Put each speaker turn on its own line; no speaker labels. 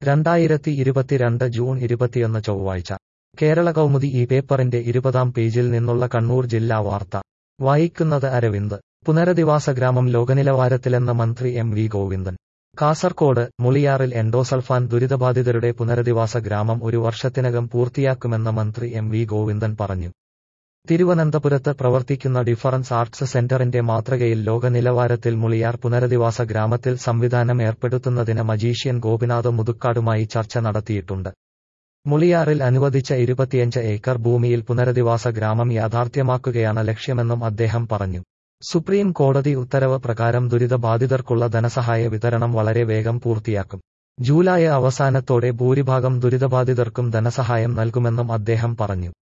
രണ്ടായിരത്തി ഇരുപത്തിരണ്ട് ജൂൺ ഇരുപത്തിയൊന്ന് ചൊവ്വാഴ്ച കേരള കൗമുദി ഈ പേപ്പറിന്റെ ഇരുപതാം പേജിൽ നിന്നുള്ള കണ്ണൂർ ജില്ലാ വാർത്ത വായിക്കുന്നത് അരവിന്ദ് പുനരധിവാസ ഗ്രാമം ലോകനിലവാരത്തിലെന്ന് മന്ത്രി എം വി ഗോവിന്ദൻ കാസർകോട് മുളിയാറിൽ എൻഡോസൾഫാൻ ദുരിതബാധിതരുടെ പുനരധിവാസ ഗ്രാമം ഒരു വർഷത്തിനകം പൂർത്തിയാക്കുമെന്ന് മന്ത്രി എം വി ഗോവിന്ദൻ പറഞ്ഞു തിരുവനന്തപുരത്ത് പ്രവർത്തിക്കുന്ന ഡിഫറൻസ് ആർട്സ് സെന്ററിന്റെ മാതൃകയിൽ ലോക നിലവാരത്തിൽ മുളിയാർ പുനരധിവാസ ഗ്രാമത്തിൽ സംവിധാനം ഏർപ്പെടുത്തുന്നതിന് മജീഷ്യൻ ഗോപിനാഥ് മുതുക്കാടുമായി ചർച്ച നടത്തിയിട്ടുണ്ട് മുളിയാറിൽ അനുവദിച്ച ഇരുപത്തിയഞ്ച് ഏക്കർ ഭൂമിയിൽ പുനരധിവാസ ഗ്രാമം യാഥാർത്ഥ്യമാക്കുകയാണ് ലക്ഷ്യമെന്നും അദ്ദേഹം പറഞ്ഞു സുപ്രീം കോടതി ഉത്തരവ് പ്രകാരം ദുരിതബാധിതർക്കുള്ള ധനസഹായ വിതരണം വളരെ വേഗം പൂർത്തിയാക്കും ജൂലൈ അവസാനത്തോടെ ഭൂരിഭാഗം ദുരിതബാധിതർക്കും ധനസഹായം നൽകുമെന്നും അദ്ദേഹം പറഞ്ഞു